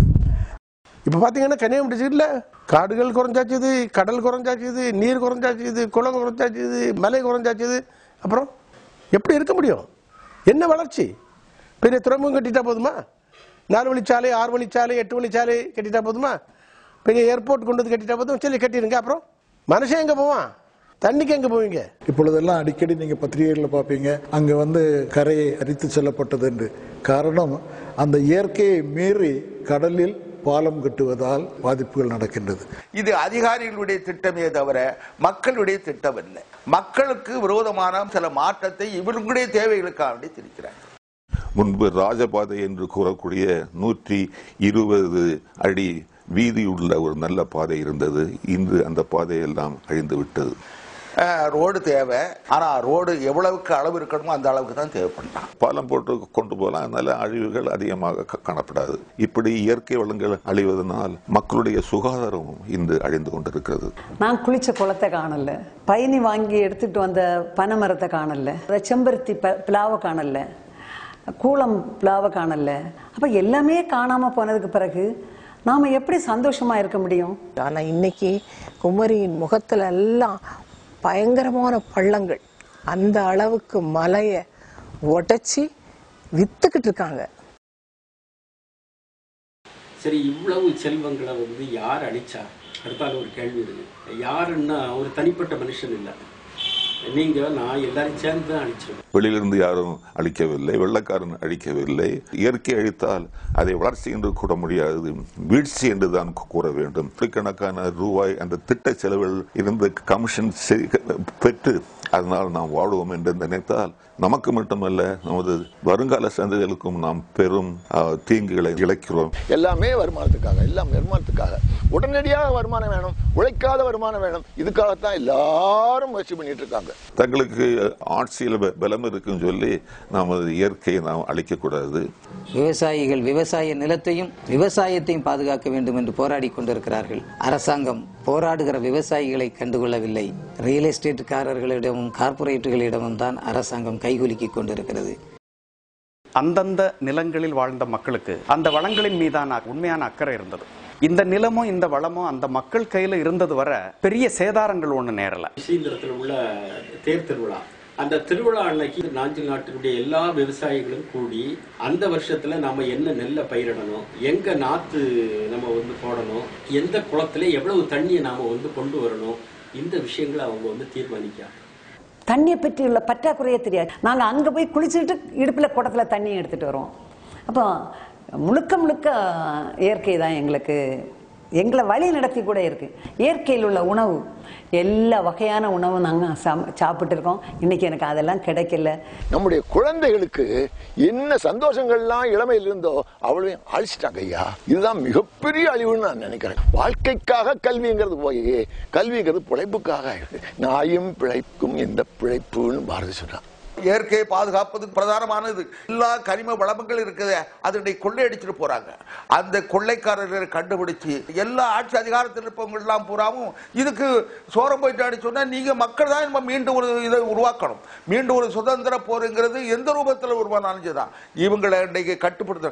இப்போ பார்த்தீங்கன்னா கன்னியாகுமரி சைடில் காடுகள் குறைஞ்சாச்சுது கடல் குறைஞ்சாச்சுது நீர் குறைஞ்சாச்சுது குளம் குறைஞ்சாச்சுது மலை குறைஞ்சாச்சுது அப்புறம் எப்படி இருக்க முடியும் என்ன வளர்ச்சி பெரிய துறைமுகம் கட்டிட்டா போதுமா நாலு வழிச்சாலை ஆறு வழிச்சாலை எட்டு வழிச்சாலை கட்டிட்டா போதுமா பெரிய ஏர்போர்ட் கொண்டு வந்து கட்டிட்டா போதும் சரி கட்டிடுங்க அப்புறம் மனுஷன் எங்கே போவான் தண்ணிக்கு எங்கே போவீங்க இப்பொழுதெல்லாம் அடிக்கடி நீங்க பத்திரிகைகளில் பார்ப்பீங்க அங்க வந்து கரையை அரித்து செல்லப்பட்டது என்று காரணம் அந்த இயற்கையை மீறி கடலில் பாலம் கட்டுவதால் பாதிப்புகள் நடக்கின்றது இது அதிகாரிகளுடைய திட்டமே தவிர மக்களுடைய திட்டம் இல்லை மக்களுக்கு விரோதமான சில மாற்றத்தை இவர்களுடைய தேவைகளுக்காக வேண்டி திரிக்கிறார் முன்பு ராஜபாதை என்று கூறக்கூடிய நூற்றி இருபது அடி வீதியுள்ள ஒரு நல்ல பாதை இருந்தது இன்று அந்த பாதையெல்லாம் அழிந்து விட்டது அஹ், ரோடு தேவை ஆனா ரோடு எவ்வளவுக்கு அளவு இருக்கணுமோ அந்த அளவுக்கு தான் தேவைப்படலாம் பாலம் போட்டு கொண்டு போகலாம் அதனால அழிவுகள் அதிகமாக க- காணப்படாது இப்படி இயற்கை வளங்கள் அழிவதனால் மக்களுடைய சுகாதாரமும் இன்று அழிந்து கொண்டிருக்கிறது நான் குளிச்ச குளத்தை காணல பயணி வாங்கி எடுத்துட்டு வந்த பனை மரத்தை காணல அந்த செம்பருத்தி ப- பிளாவை காணல கூளம் பிளாவை காணல அப்ப எல்லாமே காணாம போனதுக்கு பிறகு நாம எப்படி சந்தோஷமா இருக்க முடியும் ஆனா இன்னைக்கு குமரியின் முகத்துல எல்லாம் பயங்கரமான பள்ளங்கள் அந்த அளவுக்கு மலையை உடைச்சி வித்துக்கிட்டு இருக்காங்க சரி இவ்வளவு செல்வங்களை வந்து யார் அழிச்சா அடுத்தால ஒரு கேள்வி இருக்கு யாருன்னா ஒரு தனிப்பட்ட மனுஷன் இல்லை நீங்க நான் எல்லாரும் சேர்ந்து தான் அழிச்சிருக்கோம் வெளியிலிருந்து யாரும் அழிக்கவில்லை வெள்ளக்காரன் அழிக்கவில்லை இயற்கை அழித்தால் அதை வளர்ச்சி என்று கூற முடியாது வீழ்ச்சி என்று தான் கூற வேண்டும் கோடிக்கணக்கான ரூபாய் அந்த திட்ட செலவில் இருந்து கமிஷன் செ- பெற்று அதனால் நாம் வாழ்வோம் என்று நினைத்தால் நமக்கு மட்டுமல்ல நமது வருங்கால சந்ததிகளுக்கும் நாம் பெரும் அஹ், தீங்குகளை இழைக்கிறோம் எல்லாமே வருமானத்துக்காக எல்லாம் வருமானத்துக்காக உடனடியாக வருமானம் வேணும் உழைக்காத வருமானம் வேணும் இதுக்காகத்தான் எல்லாரும் முயற்சி பண்ணிட்டு இருக்காங்க தங்களுக்கு ஆட்சியில் ப- பலம் இருக்குன்னு சொல்லி நாம் அது இயற்கையை நாம் அழிக்கக்கூடாது விவசாயிகள் விவசாய நிலத்தையும் விவசாயத்தையும் பாதுகாக்க வேண்டும் என்று போராடி கொண்டிருக்கிறார்கள் அரசாங்கம் போராடுகிற விவசாயிகளை கண்டுகொள்ளவில்லை ரியல் எஸ்டேட்டுக்காரர்களிடமும் கார்ப்பரேட்டுகளிடமும் தான் அரசாங்கம் கைகுலுக்கிக் கொண்டிருக்கிறது அந்தந்த நிலங்களில் வாழ்ந்த மக்களுக்கு அந்த வளங்களின் மீதான உண்மையான அக்கறை இருந்தது இந்த நிலமும் இந்த வளமும் அந்த மக்கள் கையில இருந்தது வர பெரிய சேதாரங்கள் ஒண்ணு நேரல ஸ்ரீந்திரத்தில் உள்ள தேர் திருவிழா அந்த திருவிழா அன்னைக்கு நாஞ்சில் நாட்டினுடைய எல்லா விவசாயிகளும் கூடி அந்த வருஷத்துல நாம என்ன நெல்லை பயிரிடணும் எங்க நாத்து நம்ம வந்து போடணும் எந்த குளத்துல எவ்வளவு தண்ணியை நாம வந்து கொண்டு வரணும் இந்த விஷயங்களை அவங்க வந்து தீர்மானிக்காங்க தண்ணியை பற்றி உள்ள பற்றாக்குறையே தெரியாது நாங்க அங்க போய் குளிச்சுட்டு இடுப்புல குடத்துல தண்ணி எடுத்துட்டு வருவோம் அப்போ முழுக்க முழுக்க இயற்கை தான் எங்களுக்கு எங்களை வழி நடத்தி கூட இருக்கு இயற்கையில் உள்ள உணவு எல்லா வகையான உணவும் நாங்கள் சாப்பிட்டு இருக்கோம் இன்னைக்கு எனக்கு அதெல்லாம் கிடைக்கல நம்முடைய குழந்தைகளுக்கு என்ன சந்தோஷங்கள்லாம் இளமையில் இருந்தோ அவ்வளவையும் அழிச்சிட்டாங்க ஐயா இதுதான் மிகப்பெரிய அழிவுன்னு நான் நினைக்கிறேன் வாழ்க்கைக்காக கல்விங்கிறது போய் கல்விங்கிறது பிழைப்புக்காக ஆயிடுது நாயும் பிழைக்கும் எந்த பிழைப்புன்னு பாரதி சொன்னான் இயற்கையை பாதுகாப்பதுக்கு பிரதானமானது எல்லா கனிம வளமுங்கள் இருக்குது அதனை கொள்ளையடிச்சிட்டு போறாங்க அந்த கொள்ளைக்காரர்களை கண்டுபிடிச்சு எல்லா ஆட்சி அதிகாரத்தில் இருப்பவங்க எல்லாம் பூராவும் இதுக்கு சோரம் போயிட்டான்னு சொன்னா நீங்க மக்கள் தான் நம்ம மீண்டும் ஒரு இதை உருவாக்கணும் மீண்டும் ஒரு சுதந்திர போருங்கிறது எந்த ரூபத்தில் உருவானாலும் சரிதான் இவங்களை இன்னைக்கு கட்டுப்படுத்த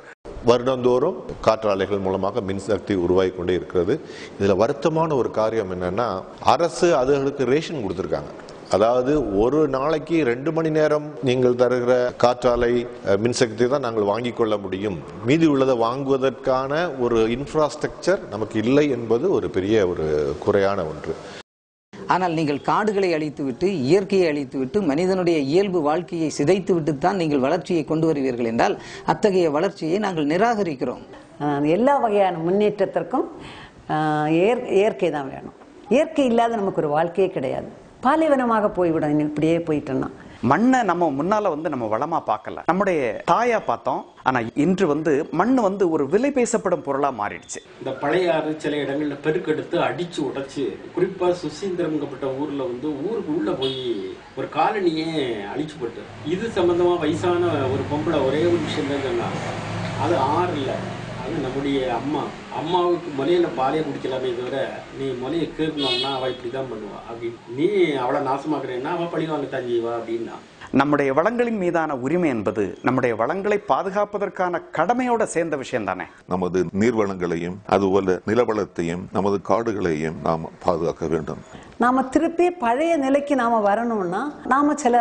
வருடந்தோறும் காற்றாலைகள் மூலமாக மின்சக்தி உருவாகி கொண்டே இருக்கிறது இதில் வருத்தமான ஒரு காரியம் என்னன்னா அரசு அதுகளுக்கு ரேஷன் கொடுத்துருக்காங்க அதாவது ஒரு நாளைக்கு ரெண்டு மணி நேரம் நீங்கள் தருகிற காற்றாலை அஹ், மின்சக்தி தான் நாங்கள் வாங்கிக் கொள்ள முடியும் மீதி உள்ளதை வாங்குவதற்கான ஒரு இன்ஃப்ராஸ்ட்ரக்சர் நமக்கு இல்லை என்பது ஒரு பெரிய ஒரு குறையான ஒன்று ஆனால் நீங்கள் காடுகளை அழித்துவிட்டு இயற்கையை அழித்துவிட்டு மனிதனுடைய இயல்பு வாழ்க்கையை சிதைத்துவிட்டு தான் நீங்கள் வளர்ச்சியை கொண்டு வருவீர்கள் என்றால் அத்தகைய வளர்ச்சியை நாங்கள் நிராகரிக்கிறோம் ஆஹ் எல்லா வகையான முன்னேற்றத்திற்கும் ஆஹ் இயற்- இயற்கை தான் வேணும் இயற்கை இல்லாத நமக்கு ஒரு வாழ்க்கையே கிடையாது பாலைவனமாக போய்விடும் இன்னும் இப்படியே போயிட்டோம்னா மண்ணை நம்ம முன்னால வந்து நம்ம வளமா பார்க்கல நம்முடைய தாயா பார்த்தோம் ஆனா இன்று வந்து மண் வந்து ஒரு விலை பேசப்படும் பொருளா மாறிடுச்சு இந்த பழைய ஆறு சில இடங்கள்ல பெருக்கெடுத்து அடிச்சு உடைச்சு குறிப்பா சுசீந்திரம்ங்கப்பட்ட ஊர்ல வந்து ஊருக்கு உள்ள போய் ஒரு காலனியே அழிச்சு போட்டு இது சம்பந்தமா வயசான ஒரு பொம்பளை ஒரே ஒரு விஷயம் தான் சொன்னாங்க அது ஆறு இல்ல அது நம்முடைய அம்மா அம்மாவுக்கு முலையில பாலையை குடிக்கலாமே தவிர நீ முலையை கீறினோம்னா அவ இப்படிதான் பண்ணுவா அப்படி நீ அவளை நாசமாக்குறேன்னா அவ பழி வாங்க தான் செய்வா அப்படின்னா நம்முடைய வளங்களின் மீதான உரிமை என்பது நம்முடைய வளங்களை பாதுகாப்பதற்கான கடமையோட சேர்ந்த விஷயம் தானே நமது நீர்வளங்களையும் அதுபோல நிலவளத்தையும் நமது காடுகளையும் நாம் பாதுகாக்க வேண்டும் நாம திருப்பி பழைய நிலைக்கு நாம வரணும்னா நாம சில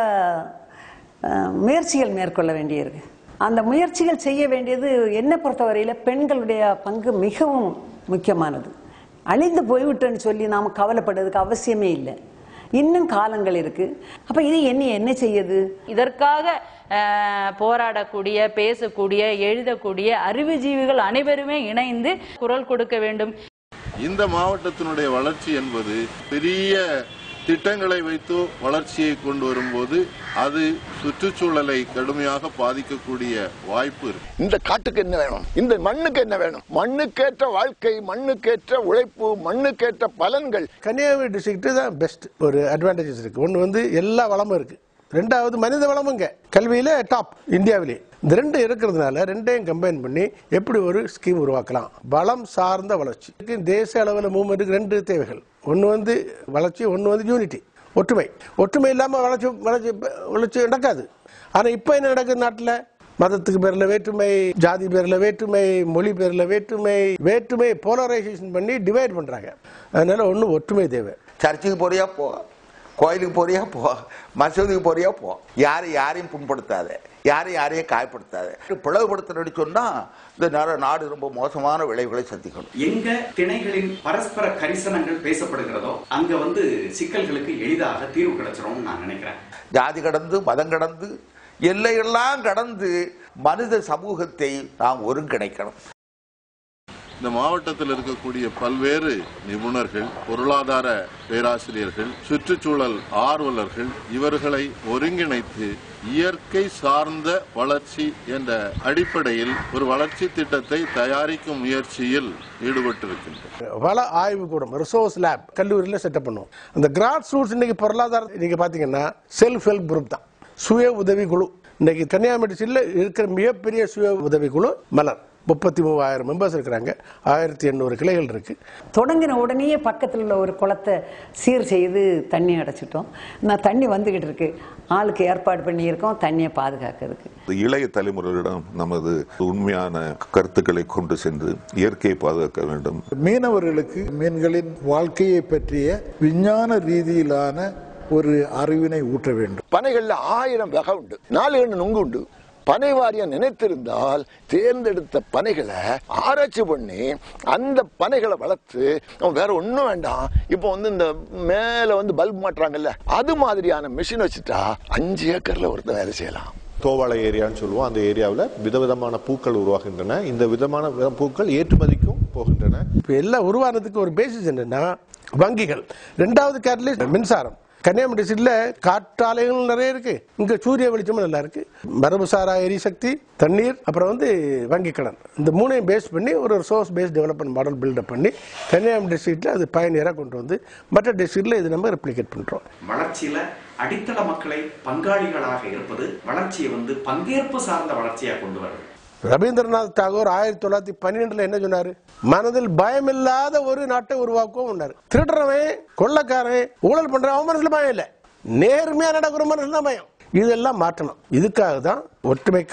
அஹ், முயற்சிகள் மேற்கொள்ள வேண்டியிருக்கு அந்த முயற்சிகள் செய்ய வேண்டியது என்னை பொறுத்தவரையில பெண்களுடைய பங்கு மிகவும் முக்கியமானது அழிந்து போய்விட்டேன்னு சொல்லி நாம கவலைப்படுறதுக்கு அவசியமே இல்லை இன்னும் காலங்கள் இருக்கு அப்ப இது என்ன என்ன செய்யுது இதற்காக அஹ், போராடக்கூடிய பேசக்கூடிய எழுதக்கூடிய அறிவுஜீவிகள் அனைவருமே இணைந்து குரல் கொடுக்க வேண்டும் இந்த மாவட்டத்தினுடைய வளர்ச்சி என்பது பெரிய திட்டங்களை வைத்து வளர்ச்சியை கொண்டு வரும்போது அது சுற்றுச்சூழலை கடுமையாக பாதிக்கக்கூடிய வாய்ப்பு இருக்கு இந்த காட்டுக்கு என்ன வேணும் இந்த மண்ணுக்கு என்ன வேணும் மண்ணுக்கேற்ற வாழ்க்கை மண்ணுக்கேற்ற உழைப்பு மண்ணுக்கேற்ற பலன்கள் கன்னியாகுமரி டிஸ்ட்ரிக்ட் தான் பெஸ்ட் ஒரு அட்வான்டேஜஸ் இருக்கு ஒன்று வந்து எல்லா வளமும் இருக்கு ரெண்டாவது மனித வளமுங்க கல்வியில டாப் இந்தியாவிலே இந்த ரெண்டு இருக்கிறதுனால ரெண்டையும் கம்பைன் பண்ணி எப்படி ஒரு ஸ்கீம் உருவாக்கலாம் வளம் சார்ந்த வளர்ச்சி இதுக்கு தேசிய அளவில் மூவ்மெண்ட்டுக்கு ரெண்டு தேவைகள் ஒன்று வந்து வளர்ச்சி ஒன்று வந்து யூனிட்டி ஒற்றுமை ஒற்றுமை இல்லாமல் வளர்ச்சி வளர்ச்சி வளர்ச்சி நடக்காது ஆனால் இப்போ என்ன நடக்குது நாட்டில் மதத்துக்கு பேர்ல வேற்றுமை ஜாதி பேர்ல வேற்றுமை மொழி பேர்ல வேற்றுமை வேற்றுமை போலரைசேஷன் பண்ணி டிவைட் பண்றாங்க அதனால ஒண்ணு ஒற்றுமை தேவை சர்ச்சுக்கு போறியா போ கோயிலுக்கு போறியா போ மசூதிக்கு போறியா போ யாரும் யாரையும் புண்படுத்தாத யாரும் யாரையும் காயப்படுத்தாத பிளவுபடுத்தணும்னு சொன்னா இந்த நா- நாடு ரொம்ப மோசமான விளைவுகளை சந்திக்கணும் எங்க திணைகளின் பரஸ்பர கரிசனங்கள் பேசப்படுகிறதோ அங்க வந்து சிக்கல்களுக்கு எளிதாக தீர்வு கிடைச்சிரும் நான் நினைக்கிறேன் ஜாதி கடந்து மதம் கடந்து எல்லையெல்லாம் கடந்து மனித சமூகத்தை நாம் ஒருங்கிணைக்கணும் இந்த மாவட்டத்தில் இருக்கக்கூடிய பல்வேறு நிபுணர்கள் பொருளாதார பேராசிரியர்கள் சுற்றுச்சூழல் ஆர்வலர்கள் இவர்களை ஒருங்கிணைத்து இயற்கை சார்ந்த வளர்ச்சி என்ற அடிப்படையில் ஒரு வளர்ச்சி திட்டத்தை தயாரிக்கும் முயற்சியில் ஈடுபட்டிருக்கின்றனர் வள ஆய்வு கூடம் ரிசோர்ஸ் லேப் கல்லூரியில் செட்டப் பண்ணுவோம் அந்த கிராஸ் ரூட்ஸ் இன்னைக்கு பொருளாதார நீங்க பாத்தீங்கன்னா செல்ஃப் ஹெல்ப் குரூப் தான் சுய உதவி குழு இன்னைக்கு கன்னியாகுமரி சில்ல இருக்கிற மிகப்பெரிய சுய உதவி குழு மலர் முப்பத்தி மூவாயிரம் மெம்பர்ஸ் இருக்கிறாங்க ஆயிரத்தி எண்ணூறு கிளைகள் இருக்கு தொடங்கின உடனேயே பக்கத்தில் உள்ள ஒரு குளத்தை சீர் செய்து தண்ணி அடைச்சிட்டோம் நான் தண்ணி வந்துகிட்டு இருக்கு ஆளுக்கு ஏற்பாடு பண்ணியிருக்கோம் தண்ணியை பாதுகாக்கிறதுக்கு இளைய தலைமுறையிடம் நமது உண்மையான கருத்துக்களை கொண்டு சென்று இயற்கையை பாதுகாக்க வேண்டும் மீனவர்களுக்கு மீன்களின் வாழ்க்கையை பற்றிய விஞ்ஞான ரீதியிலான ஒரு அறிவினை ஊட்ட வேண்டும் பனைகள்ல ஆயிரம் வகை உண்டு நாலு எண்ணு நுங்கு உண்டு பனை வாரியம் நினைத்திருந்தால் தேர்ந்தெடுத்த பனைகளை ஆராய்ச்சி பண்ணி அந்த பனைகளை வளர்த்து அவன் வேற ஒண்ணும் வேண்டாம் இப்போ வந்து இந்த மேல வந்து பல்ப் மாட்டுறாங்கல்ல அது மாதிரியான மிஷின் வச்சுட்டா அஞ்சு ஏக்கர்ல ஒருத்தன் வேலை செய்யலாம் தோவாளை ஏரியான்னு சொல்லுவோம் அந்த ஏரியாவில் விதவிதமான பூக்கள் உருவாகின்றன இந்த விதமான வித- பூக்கள் ஏற்றுமதிக்கும் போகின்றன இப்போ எல்லாம் உருவானதுக்கு ஒரு பேசிஸ் என்னன்னா வங்கிகள் ரெண்டாவது கேட்டலிஸ்ட் மின்சாரம் கன்னியாகுமரி டிஸ்ட்ரிக்ட்ல காற்றாலைகள் நிறைய இருக்கு இங்க சூரிய வெளிச்சமும் நல்லா இருக்கு மரபுசாரா எரிசக்தி தண்ணீர் அப்புறம் வந்து வங்கி கடன் இந்த மூணையும் பேஸ் பண்ணி ஒரு source base development model build up பண்ணி கன்னியாகுமரி டிஸ்ட்ரிக்ட்ல அது பயனியராக கொண்டு வந்து மற்ற டிஸ்ட்ரிக்ட்ல இது நம்ம ரெப்ளிகேட் பண்றோம் வளர்ச்சியில அடித்தள மக்களை பங்காளிகளாக இருப்பது வளர்ச்சியை வந்து பங்கேற்பு சார்ந்த வளர்ச்சியா கொண்டு வருது ரவீந்திரநாத் தாகூர் ஆயிரத்தி தொள்ளாயிரத்தி பன்னிரெண்டுல என்ன சொன்னாரு மனதில் பயமில்லாத ஒரு நாட்டை உருவாக்குவோம் சொன்னாரு திருடுறவன் கொள்ளக்காரன் ஊழல் பண்றவன் அவன் மனசுல பயம் இல்லை நேர்மையா நடக்கிற மனசுல தான் பயம் இதெல்லாம் மாற்றணும் இதுக்காக தான் ஒற்றுமைக்காக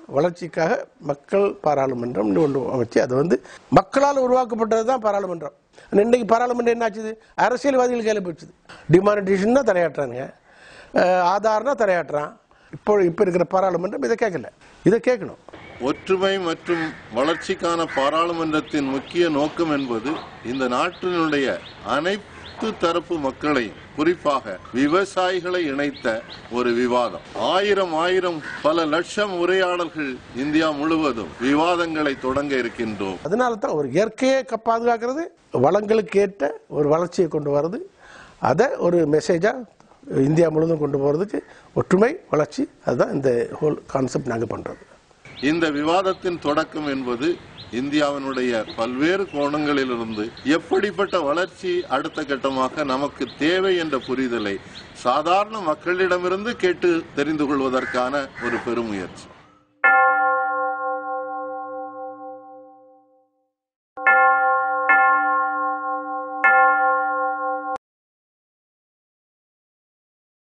வளர்ச்சிக்காக மக்கள் பாராளுமன்றம் ஒன்று அமைச்சு அது வந்து மக்களால் உருவாக்கப்பட்டது தான் பாராளுமன்றம் ஆனா இன்னைக்கு பாராளுமன்றம் என்ன ஆச்சுது அரசியல்வாதிகள் கையில் போச்சுது டிமானிட்டேஷன் தான் தலையாட்டுறானுங்க அஹ் ஆதார்னா தலையாட்டுறான் இப்போ இப்போ இருக்கிற பாராளுமன்றம் இதை கேட்கல இதை கேட்கணும் ஒற்றுமை மற்றும் வளர்ச்சிக்கான பாராளுமன்றத்தின் முக்கிய நோக்கம் என்பது இந்த நாட்டினுடைய அனைத்து தரப்பு மக்களையும் குறிப்பாக விவசாயிகளை இணைத்த ஒரு விவாதம் ஆயிரம் ஆயிரம் பல லட்சம் உரையாடல்கள் இந்தியா முழுவதும் விவாதங்களை தொடங்க இருக்கின்றோம் அதனால தான் ஒரு இயற்கையை க- பாதுகாக்கிறது வளங்களுக்கு ஏற்ற ஒரு வளர்ச்சியை கொண்டு வர்றது அதை ஒரு மெசேஜாக இந்தியா முழுவதும் கொண்டு போகிறதுக்கு ஒற்றுமை வளர்ச்சி அதுதான் இந்த ஹோல் கான்செப்ட் நாங்கள் பண்ணுறது இந்த விவாதத்தின் தொடக்கம் என்பது இந்தியாவினுடைய பல்வேறு கோணங்களிலிருந்து எப்படிப்பட்ட வளர்ச்சி அடுத்த கட்டமாக நமக்கு தேவை என்ற புரிதலை சாதாரண மக்களிடமிருந்து கேட்டு தெரிந்து கொள்வதற்கான ஒரு பெருமுயற்சி